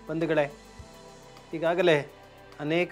ಬಂಧುಗಳೇ ಈಗಾಗಲೇ ಅನೇಕ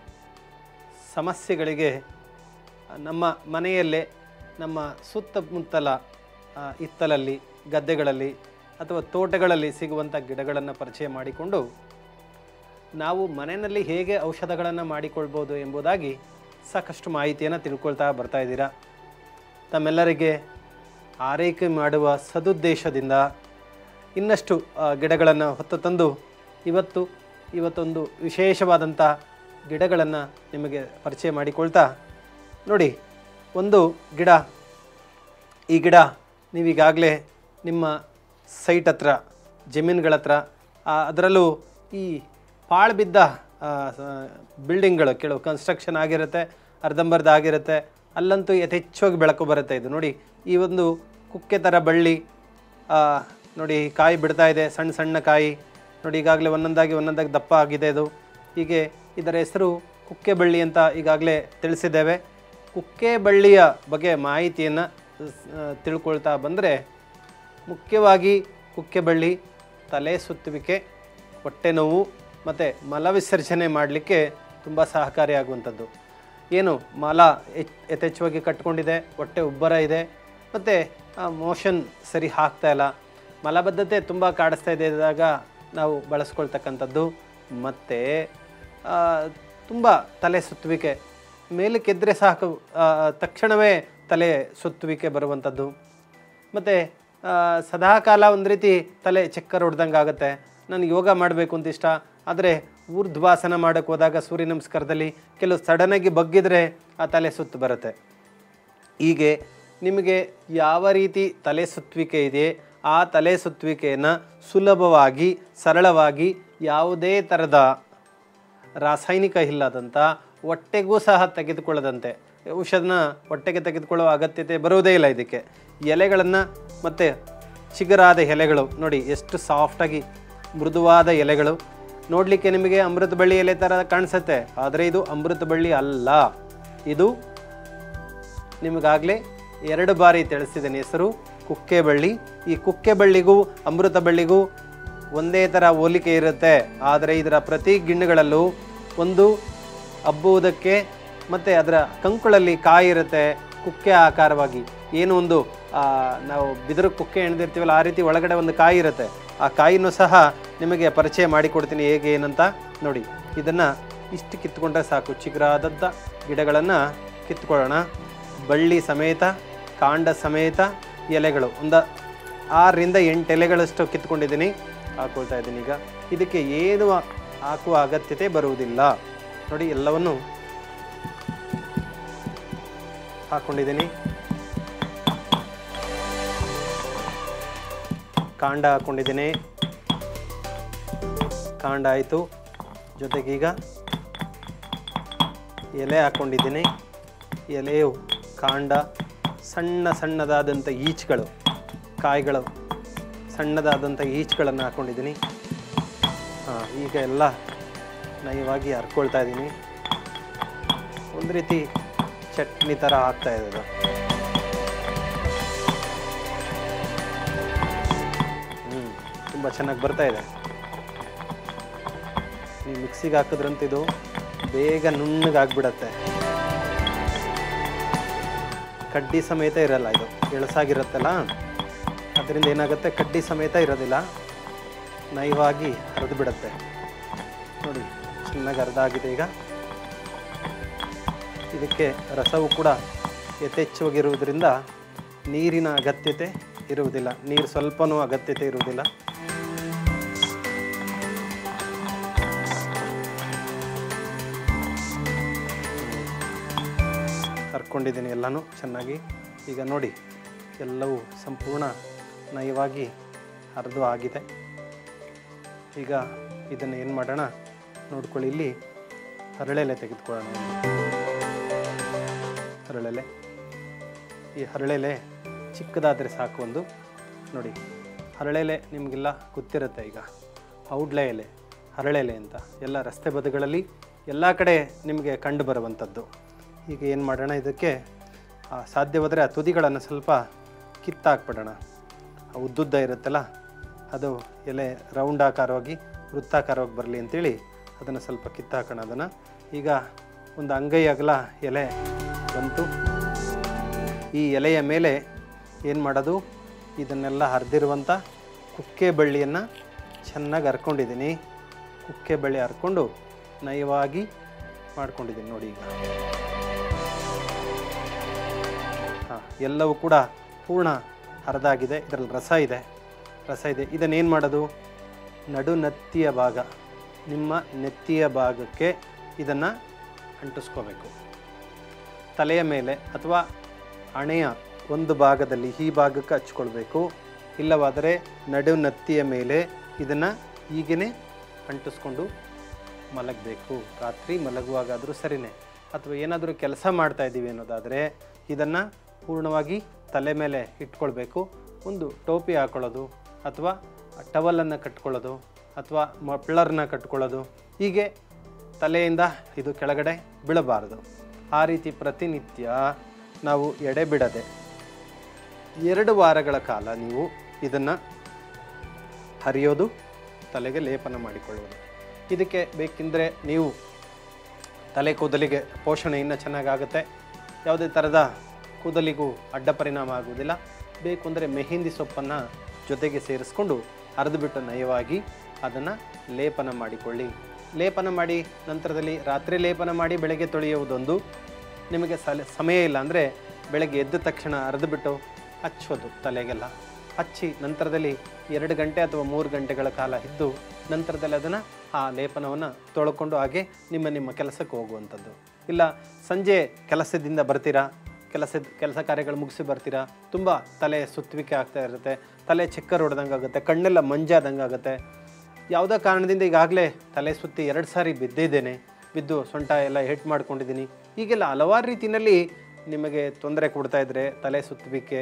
ಸಮಸ್ಯೆಗಳಿಗೆ ನಮ್ಮ ಮನೆಯಲ್ಲೇ ನಮ್ಮ ಸುತ್ತಮುತ್ತಲ ಆ, ಹಿತ್ತಲಲ್ಲಿ ಗದ್ದೆಗಳಲ್ಲಿ ಅಥವಾ ತೋಟಗಳಲ್ಲಿ ಸಿಗುವಂಥ ಗಿಡಗಳನ್ನು ಪರಿಚಯ ಮಾಡಿಕೊಂಡು ನಾವು ಮನೆಯಲ್ಲಿ ಹೇಗೆ ಔಷಧಗಳನ್ನು ಮಾಡಿಕೊಳ್ಬೋದು ಎಂಬುದಾಗಿ ಸಾಕಷ್ಟು ಮಾಹಿತಿಯನ್ನು ತಿಳ್ಕೊಳ್ತಾ ಬರ್ತಾ ಇದ್ದೀರಾ ತಮ್ಮೆಲ್ಲರಿಗೆ ಆರೈಕೆ ಮಾಡುವ ಸದುದ್ದೇಶದಿಂದ ಇನ್ನಷ್ಟು ಗಿಡಗಳನ್ನು ಹೊತ್ತು ತಂದು ಇವತ್ತು ಇವತ್ತೊಂದು ವಿಶೇಷವಾದಂಥ ಗಿಡಗಳನ್ನು ನಿಮಗೆ ಪರಿಚಯ ಮಾಡಿಕೊಳ್ತಾ ನೋಡಿ ಒಂದು ಗಿಡ ಈ ಗಿಡ ನೀವೀಗಾಗಲೇ ನಿಮ್ಮ ಸೈಟ್ ಹತ್ರ ಜಮೀನುಗಳ ಹತ್ರ ಆ, ಅದರಲ್ಲೂ ಈ ಪಾಳು ಬಿದ್ದ ಆ, ಸ- ಬಿಲ್ಡಿಂಗ್ಗಳು ಕೆಲವು ಕನ್ಸ್ಟ್ರಕ್ಷನ್ ಆಗಿರುತ್ತೆ ಅರ್ಧಂಬರ್ಧ ಆಗಿರುತ್ತೆ ಅಲ್ಲಂತೂ ಯಥೇಚ್ಛವಾಗಿ ಬೆಳಕು ಬರುತ್ತೆ ಇದು ನೋಡಿ ಈ ಒಂದು ಕುಕ್ಕೆ ಥರ ಬಳ್ಳಿ ಆ, ನೋಡಿ ಕಾಯಿ ಬಿಡ್ತಾ ಇದೆ ಸಣ್ಣ ಸಣ್ಣ ಕಾಯಿ ನೋಡಿ ಈಗಾಗಲೇ ಒಂದೊಂದಾಗಿ ಒಂದೊಂದಾಗಿ ದಪ್ಪ ಆಗಿದೆ ಇದು ಹೀಗೆ ಇದರ ಹೆಸರು ಕುಕ್ಕೆ ಬಳ್ಳಿ ಅಂತ ಈಗಾಗಲೇ ತಿಳಿಸಿದ್ದೇವೆ ಕುಕ್ಕೆ ಬಳ್ಳಿಯ ಬಗ್ಗೆ ಮಾಹಿತಿಯನ್ನು ತಿಳ್ಕೊಳ್ತಾ ಬಂದರೆ ಮುಖ್ಯವಾಗಿ ಕುಕ್ಕೆ ಬಳ್ಳಿ ತಲೆ ಸುತ್ತುವಿಕೆ ಹೊಟ್ಟೆ ನೋವು ಮತ್ತು ಮಲವಿಸರ್ಜನೆ ಮಾಡಲಿಕ್ಕೆ ತುಂಬ ಸಹಕಾರಿಯಾಗುವಂಥದ್ದು ಏನು ಮಲ ಎಚ್ ಯಥೇಚ್ಛವಾಗಿ ಕಟ್ಕೊಂಡಿದೆ ಹೊಟ್ಟೆ ಉಬ್ಬರ ಇದೆ ಮತ್ತು ಮೋಷನ್ ಸರಿ ಆಗ್ತಾ ಇಲ್ಲ ಮಲಬದ್ಧತೆ ತುಂಬ ಕಾಡಿಸ್ತಾ ಇದೆ ಇದ್ದಾಗ ನಾವು ಬಳಸ್ಕೊಳ್ತಕ್ಕಂಥದ್ದು ಮತ್ತು ತುಂಬ ತಲೆ ಸುತ್ತುವಿಕೆ ಮೇಲಕ್ಕೆದ್ರೆ ಸಾಕು ಆ, ತಕ್ಷಣವೇ ತಲೆ ಸುತ್ತುವಿಕೆ ಬರುವಂಥದ್ದು ಮತ್ತು ಸದಾಕಾಲ ಒಂದು ರೀತಿ ತಲೆ ಚಕ್ಕರ್ ಹೊಡ್ದಂಗೆ ಆಗುತ್ತೆ ನನಗೆ ಯೋಗ ಮಾಡಬೇಕು ಅಂತ ಇಷ್ಟ ಆದರೆ ಊರ್ಧ್ವಾಸನ ಮಾಡೋಕ್ಕೆ ಹೋದಾಗ ಸೂರ್ಯ ನಮಸ್ಕಾರದಲ್ಲಿ ಕೆಲವು ಸಡನ್ನಾಗಿ ಬಗ್ಗಿದ್ರೆ ಆ ತಲೆ ಸುತ್ತು ಬರುತ್ತೆ ಹೀಗೆ ನಿಮಗೆ ಯಾವ ರೀತಿ ತಲೆ ಸುತ್ತುವಿಕೆ ಇದೆ ಆ ತಲೆ ಸುತ್ತುವಿಕೆಯನ್ನು ಸುಲಭವಾಗಿ ಸರಳವಾಗಿ ಯಾವುದೇ ಥರದ ರಾಸಾಯನಿಕ ಇಲ್ಲದಂಥ ಹೊಟ್ಟೆಗೂ ಸಹ ತೆಗೆದುಕೊಳ್ಳದಂತೆ ಔಷಧನ ಹೊಟ್ಟೆಗೆ ತೆಗೆದುಕೊಳ್ಳುವ ಅಗತ್ಯತೆ ಬರುವುದೇ ಇಲ್ಲ ಇದಕ್ಕೆ ಎಲೆಗಳನ್ನು ಮತ್ತು ಚಿಗುರಾದ ಎಲೆಗಳು ನೋಡಿ ಎಷ್ಟು ಸಾಫ್ಟಾಗಿ ಮೃದುವಾದ ಎಲೆಗಳು ನೋಡಲಿಕ್ಕೆ ನಿಮಗೆ ಅಮೃತ ಬಳ್ಳಿ ಎಲೆ ಥರ ಕಾಣಿಸುತ್ತೆ ಆದರೆ ಇದು ಅಮೃತ ಬಳ್ಳಿ ಅಲ್ಲ ಇದು ನಿಮಗಾಗಲೇ ಎರಡು ಬಾರಿ ತಿಳಿಸಿದ್ದೇನೆ ಹೆಸರು ಕುಕ್ಕೆ ಬಳ್ಳಿ ಈ ಕುಕ್ಕೆ ಬಳ್ಳಿಗೂ ಅಮೃತ ಬಳ್ಳಿಗೂ ಒಂದೇ ಥರ ಹೋಲಿಕೆ ಇರುತ್ತೆ ಆದರೆ ಇದರ ಪ್ರತಿ ಗಿಣ್ಣುಗಳಲ್ಲೂ ಒಂದು ಹಬ್ಬುವುದಕ್ಕೆ ಮತ್ತು ಅದರ ಕಂಕುಳಲ್ಲಿ ಕಾಯಿ ಇರುತ್ತೆ ಕುಕ್ಕೆ ಆಕಾರವಾಗಿ ಏನು ಒಂದು ಆ, ನಾವು ಬಿದಿರು ಕುಕ್ಕೆ ಎಣ್ದಿರ್ತೀವಲ್ಲ ಆ ರೀತಿ ಒಳಗಡೆ ಒಂದು ಕಾಯಿ ಇರುತ್ತೆ ಆ ಕಾಯಿನೂ ಸಹ ನಿಮಗೆ ಪರಿಚಯ ಮಾಡಿಕೊಡ್ತೀನಿ ಹೇಗೆ ಏನಂತ ನೋಡಿ ಇದನ್ನು ಇಷ್ಟು ಕಿತ್ಕೊಂಡ್ರೆ ಸಾಕು ಚಿಗುರಾದದ್ದ ಗಿಡಗಳನ್ನು ಕಿತ್ಕೊಳ್ಳೋಣ ಬಳ್ಳಿ ಸಮೇತ ಕಾಂಡ ಸಮೇತ ಎಲೆಗಳು ಒಂದು ಆರರಿಂದ ಎಂಟು ಎಲೆಗಳಷ್ಟು ಕಿತ್ಕೊಂಡಿದ್ದೀನಿ ಹಾಕೊಳ್ತಾ ಇದ್ದೀನಿ ಈಗ ಇದಕ್ಕೆ ಏನು ಹಾಕುವ ಅಗತ್ಯತೆ ಬರುವುದಿಲ್ಲ ನೋಡಿ ಎಲ್ಲವನ್ನು ಹಾಕ್ಕೊಂಡಿದ್ದೀನಿ ಕಾಂಡ ಹಾಕ್ಕೊಂಡಿದ್ದೀನಿ ಕಾಂಡ ಆಯಿತು ಜೊತೆಗೀಗ ಎಲೆ ಹಾಕ್ಕೊಂಡಿದ್ದೀನಿ ಎಲೆಯು ಕಾಂಡ ಸಣ್ಣ ಸಣ್ಣದಾದಂಥ ಈಚ್ಗಳು ಕಾಯಿಗಳು ಸಣ್ಣದಾದಂಥ ಈಚ್ಗಳನ್ನು ಹಾಕ್ಕೊಂಡಿದ್ದೀನಿ ಹಾಂ ಈಗ ಎಲ್ಲ ನಯವಾಗಿ ಹರ್ಕೊಳ್ತಾ ಇದ್ದೀನಿ ಒಂದು ರೀತಿ ಚಟ್ನಿ ಥರ ಆಗ್ತಾ ಇದೆ ಅದು ಹ್ಞೂ ತುಂಬ ಚೆನ್ನಾಗಿ ಬರ್ತಾ ಇದೆ ನೀವು ಮಿಕ್ಸಿಗೆ ಹಾಕಿದ್ರಂತ ಇದು ಬೇಗ ನುಣ್ಣಗಾಗ್ಬಿಡತ್ತೆ ಕಡ್ಡಿ ಸಮೇತ ಇರಲ್ಲ ಇದು ಎಳಸಾಗಿರುತ್ತಲ್ಲ ಅದರಿಂದ ಏನಾಗುತ್ತೆ ಕಡ್ಡಿ ಸಮೇತ ಇರೋದಿಲ್ಲ ನಯವಾಗಿ ಹರಿದು ಬಿಡುತ್ತೆ ನೋಡಿ ಚೆನ್ನಾಗಿ ಅರ್ಧ ಆಗಿದೆ ಈಗ ಇದಕ್ಕೆ ರಸವು ಕೂಡ ಯಥೇಚ್ಛವಾಗಿರುವುದರಿಂದ ನೀರಿನ ಅಗತ್ಯತೆ ಇರುವುದಿಲ್ಲ ನೀರು ಸ್ವಲ್ಪನೂ ಅಗತ್ಯತೆ ಇರುವುದಿಲ್ಲ ಹರ್ಕೊಂಡಿದ್ದೀನಿ ಎಲ್ಲನೂ ಚೆನ್ನಾಗಿ ಈಗ ನೋಡಿ ಎಲ್ಲವೂ ಸಂಪೂರ್ಣ ನಯವಾಗಿ ಹರಿದು ಆಗಿದೆ ಈಗ ಇದನ್ನು ಏನು ಮಾಡೋಣ ನೋಡ್ಕೊಳ್ಳಿ ಇಲ್ಲಿ ಹರಳೆಲೆ ತೆಗೆದುಕೊಳ್ಳೋಣ ಒಂದು. ಹರಳೆಲೆ ಈ ಹರಳೆಲೆ ಚಿಕ್ಕದಾದರೆ ಸಾಕು ಒಂದು ನೋಡಿ ಹರಳೆಲೆ ನಿಮಗೆಲ್ಲ ಗೊತ್ತಿರುತ್ತೆ ಈಗ ಔಡ್ಲೆ ಎಲೆ ಹರಳೆಲೆ ಅಂತ ಎಲ್ಲ ರಸ್ತೆ ಬದಿಗಳಲ್ಲಿ ಎಲ್ಲ ಕಡೆ ನಿಮಗೆ ಕಂಡು ಬರುವಂಥದ್ದು ಈಗ ಏನು ಮಾಡೋಣ ಇದಕ್ಕೆ ಆ, ಸಾಧ್ಯವಾದರೆ ಆ ತುದಿಗಳನ್ನು ಸ್ವಲ್ಪ ಕಿತ್ತಾಕ್ಬಿಡೋಣ ಆ ಉದ್ದುದ್ದ ಇರುತ್ತಲ್ಲ ಅದು ಎಲೆ ರೌಂಡ್ ಆಕಾರವಾಗಿ ವೃತ್ತಾಕಾರವಾಗಿ ಬರಲಿ ಅಂತೇಳಿ ಅದನ್ನು ಸ್ವಲ್ಪ ಕಿತ್ತಾಕೋಣ ಅದನ್ನು ಈಗ ಒಂದು ಅಂಗೈ ಅಗಲ ಎಲೆ ಬಂತು ಈ ಎಲೆಯ ಮೇಲೆ ಏನು ಮಾಡೋದು ಇದನ್ನೆಲ್ಲ ಹರಿದಿರುವಂಥ ಕುಕ್ಕೆ ಬಳ್ಳಿಯನ್ನು ಚೆನ್ನಾಗಿ ಹರ್ಕೊಂಡಿದ್ದೀನಿ ಕುಕ್ಕೆ ಬಳ್ಳಿ ಹರ್ಕೊಂಡು ನಯವಾಗಿ ಮಾಡ್ಕೊಂಡಿದ್ದೀನಿ ನೋಡಿ ಈಗ ಹಾಂ ಎಲ್ಲವೂ ಕೂಡ ಪೂರ್ಣ ಹರಿದಾಗಿದೆ ಇದರಲ್ಲಿ ರಸ ಇದೆ ರಸ ಇದೆ ಇದನ್ನೇನು ಮಾಡೋದು ನಡು ನೆತ್ತಿಯ ಭಾಗ ನಿಮ್ಮ ನೆತ್ತಿಯ ಭಾಗಕ್ಕೆ ಇದನ್ನು ಅಂಟಿಸ್ಕೋಬೇಕು ತಲೆಯ ಮೇಲೆ ಅಥವಾ ಹಣೆಯ ಒಂದು ಭಾಗದಲ್ಲಿ ಈ ಭಾಗಕ್ಕೆ ಹಚ್ಕೊಳ್ಬೇಕು ಇಲ್ಲವಾದರೆ ನಡು ನತ್ತಿಯ ಮೇಲೆ ಇದನ್ನು ಈಗೇ ಅಂಟಿಸ್ಕೊಂಡು ಮಲಗಬೇಕು ರಾತ್ರಿ ಮಲಗುವಾಗಾದರೂ ಸರಿನೇ ಅಥವಾ ಏನಾದರೂ ಕೆಲಸ ಮಾಡ್ತಾ ಇದ್ದೀವಿ ಅನ್ನೋದಾದರೆ ಇದನ್ನು ಪೂರ್ಣವಾಗಿ ತಲೆ ಮೇಲೆ ಇಟ್ಕೊಳ್ಬೇಕು ಒಂದು ಟೋಪಿ ಹಾಕೊಳ್ಳೋದು ಅಥವಾ ಟವಲನ್ನು ಕಟ್ಕೊಳ್ಳೋದು ಅಥವಾ ಮಪ್ಲರ್ನ ಕಟ್ಕೊಳ್ಳೋದು ಹೀಗೆ ತಲೆಯಿಂದ ಇದು ಕೆಳಗಡೆ ಬೀಳಬಾರದು ಆ ರೀತಿ ಪ್ರತಿನಿತ್ಯ ನಾವು ಎಡೆ ಬಿಡದೆ ಎರಡು ವಾರಗಳ ಕಾಲ ನೀವು ಇದನ್ನು ಹರಿಯೋದು ತಲೆಗೆ ಲೇಪನ ಮಾಡಿಕೊಳ್ಳುವುದು ಇದಕ್ಕೆ ಬೇಕೆಂದರೆ ನೀವು ತಲೆ ಕೂದಲಿಗೆ ಪೋಷಣೆ ಇನ್ನೂ ಚೆನ್ನಾಗಾಗುತ್ತೆ ಯಾವುದೇ ಥರದ ಕೂದಲಿಗೂ ಅಡ್ಡ ಪರಿಣಾಮ ಆಗುವುದಿಲ್ಲ ಬೇಕು ಅಂದರೆ ಮೆಹಂದಿ ಸೊಪ್ಪನ್ನು ಜೊತೆಗೆ ಸೇರಿಸ್ಕೊಂಡು ಅರೆದುಬಿಟ್ಟು ನಯವಾಗಿ ಅದನ್ನು ಲೇಪನ ಮಾಡಿಕೊಳ್ಳಿ ಲೇಪನ ಮಾಡಿ ನಂತರದಲ್ಲಿ ರಾತ್ರಿ ಲೇಪನ ಮಾಡಿ ಬೆಳಗ್ಗೆ ತೊಳೆಯುವುದೊಂದು ನಿಮಗೆ ಸಲ ಸಮಯ ಇಲ್ಲ ಅಂದರೆ ಬೆಳಗ್ಗೆ ಎದ್ದ ತಕ್ಷಣ ಅರೆದುಬಿಟ್ಟು ಹಚ್ಚೋದು ತಲೆಗೆಲ್ಲ ಹಚ್ಚಿ ನಂತರದಲ್ಲಿ ಎರಡು ಗಂಟೆ ಅಥವಾ ಮೂರು ಗಂಟೆಗಳ ಕಾಲ ಇದ್ದು ನಂತರದಲ್ಲಿ ಅದನ್ನು ಆ ಲೇಪನವನ್ನು ತೊಳ್ಕೊಂಡು ಹಾಗೆ ನಿಮ್ಮ ನಿಮ್ಮ ಕೆಲಸಕ್ಕೆ ಹೋಗುವಂಥದ್ದು ಇಲ್ಲ ಸಂಜೆ ಕೆಲಸದಿಂದ ಬರ್ತೀರಾ ಕೆಲಸ ಕೆಲಸ ಕಾರ್ಯಗಳು ಮುಗಿಸಿ ಬರ್ತೀರಾ ತುಂಬ ತಲೆ ಸುತ್ತುವಿಕೆ ಆಗ್ತಾ ಇರುತ್ತೆ ತಲೆ ಚಕ್ಕರ್ ಹೊಡೆದಂಗೆ ಆಗುತ್ತೆ ಕಣ್ಣೆಲ್ಲ ಮಂಜಾದಂಗೆ ಆಗುತ್ತೆ ಯಾವುದೋ ಕಾರಣದಿಂದ ಈಗಾಗಲೇ ತಲೆ ಸುತ್ತಿ ಎರಡು ಸಾರಿ ಬಿದ್ದಿದ್ದೇನೆ ಬಿದ್ದು ಸೊಂಟ ಎಲ್ಲ ಹೇಟ್ ಮಾಡ್ಕೊಂಡಿದ್ದೀನಿ ಹೀಗೆಲ್ಲ ಹಲವಾರು ರೀತಿಯಲ್ಲಿ ನಿಮಗೆ ತೊಂದರೆ ಕೊಡ್ತಾ ಇದ್ದರೆ ತಲೆ ಸುತ್ತುವಿಕೆ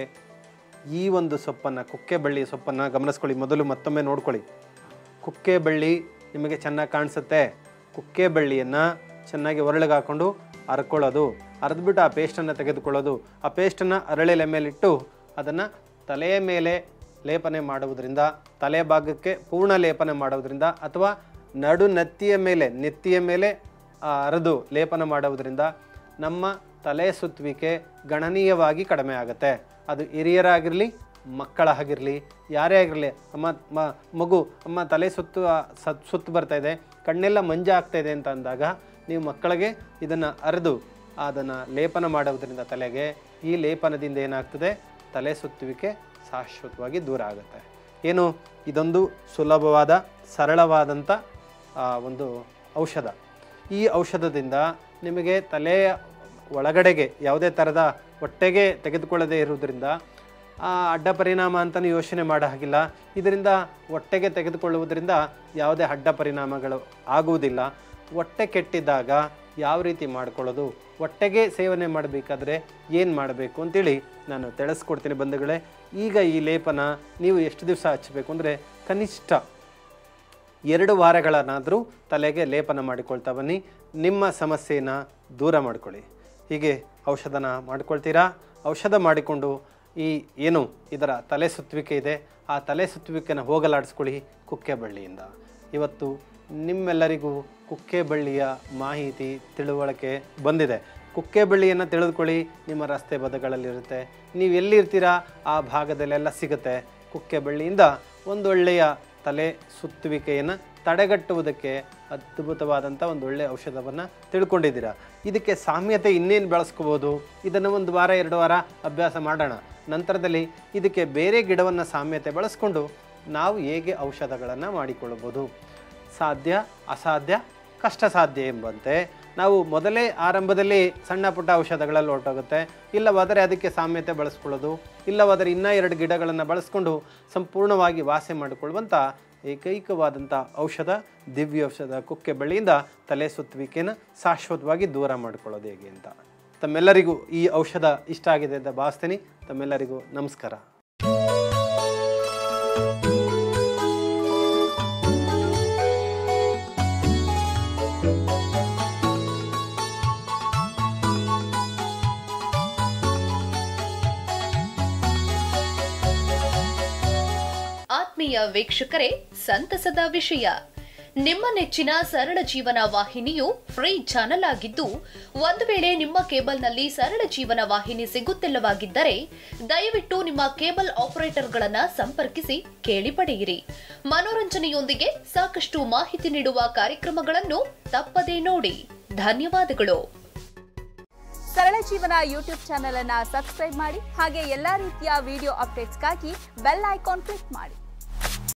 ಈ ಒಂದು ಸೊಪ್ಪನ್ನು ಕುಕ್ಕೆ ಬಳ್ಳಿ ಸೊಪ್ಪನ್ನು ಗಮನಿಸ್ಕೊಳ್ಳಿ ಮೊದಲು ಮತ್ತೊಮ್ಮೆ ನೋಡ್ಕೊಳ್ಳಿ ಕುಕ್ಕೆ ಬಳ್ಳಿ ನಿಮಗೆ ಚೆನ್ನಾಗಿ ಕಾಣಿಸುತ್ತೆ ಕುಕ್ಕೆ ಬಳ್ಳಿಯನ್ನು ಚೆನ್ನಾಗಿ ಒರಳಿಗೆ ಹಾಕ್ಕೊಂಡು ಹರ್ಕೊಳ್ಳೋದು ಅರೆದ್ಬಿಟ್ಟು ಆ ಪೇಸ್ಟನ್ನು ತೆಗೆದುಕೊಳ್ಳೋದು ಆ ಪೇಸ್ಟನ್ನು ಅರಳೆಲೆ ಮೇಲಿಟ್ಟು ಅದನ್ನು ತಲೆಯ ಮೇಲೆ ಲೇಪನೆ ಮಾಡುವುದರಿಂದ ತಲೆ ಭಾಗಕ್ಕೆ ಪೂರ್ಣ ಲೇಪನೆ ಮಾಡುವುದರಿಂದ ಅಥವಾ ನಡು ನೆತ್ತಿಯ ಮೇಲೆ ನೆತ್ತಿಯ ಮೇಲೆ ಆ ಅರೆದು ಲೇಪನ ಮಾಡುವುದರಿಂದ ನಮ್ಮ ತಲೆ ಸುತ್ತುವಿಕೆ ಗಣನೀಯವಾಗಿ ಕಡಿಮೆ ಆಗುತ್ತೆ ಅದು ಹಿರಿಯರಾಗಿರಲಿ ಮಕ್ಕಳಾಗಿರಲಿ ಯಾರೇ ಆಗಿರಲಿ ಅಮ್ಮ ಮ ಮಗು ಅಮ್ಮ ತಲೆ ಸುತ್ತು ಸತ್ ಸುತ್ತು ಬರ್ತಾ ಇದೆ ಕಣ್ಣೆಲ್ಲ ಮಂಜ ಆಗ್ತಾ ಇದೆ ಅಂತ ಅಂದಾಗ ನೀವು ಮಕ್ಕಳಿಗೆ ಇದನ್ನು ಅರೆದು ಅದನ್ನು ಲೇಪನ ಮಾಡುವುದರಿಂದ ತಲೆಗೆ ಈ ಲೇಪನದಿಂದ ಏನಾಗ್ತದೆ ತಲೆ ಸುತ್ತುವಿಕೆ ಶಾಶ್ವತವಾಗಿ ದೂರ ಆಗುತ್ತೆ ಏನು ಇದೊಂದು ಸುಲಭವಾದ ಸರಳವಾದಂಥ ಆ, ಒಂದು ಔಷಧ ಈ ಔಷಧದಿಂದ ನಿಮಗೆ ತಲೆಯ ಒಳಗಡೆಗೆ ಯಾವುದೇ ಥರದ ಹೊಟ್ಟೆಗೆ ತೆಗೆದುಕೊಳ್ಳದೇ ಇರುವುದರಿಂದ ಆ, ಅಡ್ಡ ಪರಿಣಾಮ ಅಂತಲೂ ಯೋಚನೆ ಮಾಡೋ ಹಾಗಿಲ್ಲ ಇದರಿಂದ ಹೊಟ್ಟೆಗೆ ತೆಗೆದುಕೊಳ್ಳುವುದರಿಂದ ಯಾವುದೇ ಅಡ್ಡ ಪರಿಣಾಮಗಳು ಆಗುವುದಿಲ್ಲ ಹೊಟ್ಟೆ ಕೆಟ್ಟಿದ್ದಾಗ ಯಾವ ರೀತಿ ಮಾಡ್ಕೊಳ್ಳೋದು ಹೊಟ್ಟೆಗೆ ಸೇವನೆ ಮಾಡಬೇಕಾದ್ರೆ ಏನು ಮಾಡಬೇಕು ಅಂತೇಳಿ ನಾನು ತಿಳಿಸ್ಕೊಡ್ತೀನಿ ಬಂಧುಗಳೇ ಈಗ ಈ ಲೇಪನ ನೀವು ಎಷ್ಟು ದಿವಸ ಹಚ್ಚಬೇಕು ಅಂದರೆ ಕನಿಷ್ಠ ಎರಡು ವಾರಗಳನ್ನಾದರೂ ತಲೆಗೆ ಲೇಪನ ಮಾಡಿಕೊಳ್ತಾ ಬನ್ನಿ ನಿಮ್ಮ ಸಮಸ್ಯೆನ ದೂರ ಮಾಡ್ಕೊಳ್ಳಿ ಹೀಗೆ ಔಷಧನ ಮಾಡ್ಕೊಳ್ತೀರಾ ಔಷಧ ಮಾಡಿಕೊಂಡು ಈ ಏನು ಇದರ ತಲೆ ಸುತ್ತುವಿಕೆ ಇದೆ ಆ ತಲೆ ಸುತ್ತುವಿಕೆನ ಹೋಗಲಾಡಿಸ್ಕೊಳ್ಳಿ ಕುಕ್ಕೆ ಬಳ್ಳಿಯಿಂದ ಇವತ್ತು ನಿಮ್ಮೆಲ್ಲರಿಗೂ ಕುಕ್ಕೆ ಬಳ್ಳಿಯ ಮಾಹಿತಿ ತಿಳುವಳಿಕೆ ಬಂದಿದೆ ಕುಕ್ಕೆ ಬಳ್ಳಿಯನ್ನು ತಿಳಿದುಕೊಳ್ಳಿ ನಿಮ್ಮ ರಸ್ತೆ ಬದಗಳಲ್ಲಿರುತ್ತೆ ನೀವು ಎಲ್ಲಿರ್ತೀರಾ ಆ ಭಾಗದಲ್ಲೆಲ್ಲ ಸಿಗುತ್ತೆ ಕುಕ್ಕೆ ಬಳ್ಳಿಯಿಂದ ಒಂದೊಳ್ಳೆಯ ತಲೆ ಸುತ್ತುವಿಕೆಯನ್ನು ತಡೆಗಟ್ಟುವುದಕ್ಕೆ ಅದ್ಭುತವಾದಂಥ ಒಂದು ಒಳ್ಳೆಯ ಔಷಧವನ್ನು ತಿಳ್ಕೊಂಡಿದ್ದೀರಾ ಇದಕ್ಕೆ ಸಾಮ್ಯತೆ ಇನ್ನೇನು ಬೆಳೆಸ್ಕೋಬೋದು ಇದನ್ನು ಒಂದು ವಾರ ಎರಡು ವಾರ ಅಭ್ಯಾಸ ಮಾಡೋಣ ನಂತರದಲ್ಲಿ ಇದಕ್ಕೆ ಬೇರೆ ಗಿಡವನ್ನು ಸಾಮ್ಯತೆ ಬಳಸ್ಕೊಂಡು ನಾವು ಹೇಗೆ ಔಷಧಗಳನ್ನು ಮಾಡಿಕೊಳ್ಳಬಹುದು ಸಾಧ್ಯ ಅಸಾಧ್ಯ ಕಷ್ಟ ಸಾಧ್ಯ ಎಂಬಂತೆ ನಾವು ಮೊದಲೇ ಆರಂಭದಲ್ಲಿ ಸಣ್ಣ ಪುಟ್ಟ ಔಷಧಗಳಲ್ಲಿ ಹೊರಟೋಗುತ್ತೆ ಇಲ್ಲವಾದರೆ ಅದಕ್ಕೆ ಸಾಮ್ಯತೆ ಬಳಸ್ಕೊಳ್ಳೋದು ಇಲ್ಲವಾದರೆ ಇನ್ನೂ ಎರಡು ಗಿಡಗಳನ್ನು ಬಳಸ್ಕೊಂಡು ಸಂಪೂರ್ಣವಾಗಿ ವಾಸೆ ಮಾಡಿಕೊಳ್ಳುವಂಥ ಏಕೈಕವಾದಂಥ ಔಷಧ ದಿವ್ಯ ಔಷಧ ಕುಕ್ಕೆ ಬಳ್ಳಿಯಿಂದ ತಲೆ ಸುತ್ತುವಿಕೆನ ಶಾಶ್ವತವಾಗಿ ದೂರ ಮಾಡ್ಕೊಳ್ಳೋದು ಹೇಗೆ ಅಂತ ತಮ್ಮೆಲ್ಲರಿಗೂ ಈ ಔಷಧ ಇಷ್ಟ ಆಗಿದೆ ಅಂತ ಭಾವಿಸ್ತೀನಿ ತಮ್ಮೆಲ್ಲರಿಗೂ ನಮಸ್ಕಾರ ಆತ್ಮೀಯ ವೀಕ್ಷಕರೇ ಸಂತಸದ ವಿಷಯ ನಿಮ್ಮ ನೆಚ್ಚಿನ ಸರಳ ಜೀವನ ವಾಹಿನಿಯು ಫ್ರೀ ಚಾನೆಲ್ ಆಗಿದ್ದು ಒಂದು ವೇಳೆ ನಿಮ್ಮ ಕೇಬಲ್ನಲ್ಲಿ ಸರಳ ಜೀವನ ವಾಹಿನಿ ಸಿಗುತ್ತಿಲ್ಲವಾಗಿದ್ದರೆ ದಯವಿಟ್ಟು ನಿಮ್ಮ ಕೇಬಲ್ ಆಪರೇಟರ್ಗಳನ್ನ ಸಂಪರ್ಕಿಸಿ ಕೇಳಿ ಪಡೆಯಿರಿ ಮನೋರಂಜನೆಯೊಂದಿಗೆ ಸಾಕಷ್ಟು ಮಾಹಿತಿ ನೀಡುವ ಕಾರ್ಯಕ್ರಮಗಳನ್ನು ತಪ್ಪದೇ ನೋಡಿ ಧನ್ಯವಾದಗಳು ಸರಳ ಜೀವನ ಯೂಟ್ಯೂಬ್ ಚಾನೆಲ್ ಅನ್ನ ಸಬ್ಸ್ಕ್ರೈಬ್ ಮಾಡಿ ಹಾಗೆ ಎಲ್ಲಾ ರೀತಿಯ ವಿಡಿಯೋ ಅಪ್ಡೇಟ್ಸ್ಗಾಗಿ ಬೆಲ್ ಐಕಾನ್ ಕ್ಲಿಕ್ ಮಾಡಿ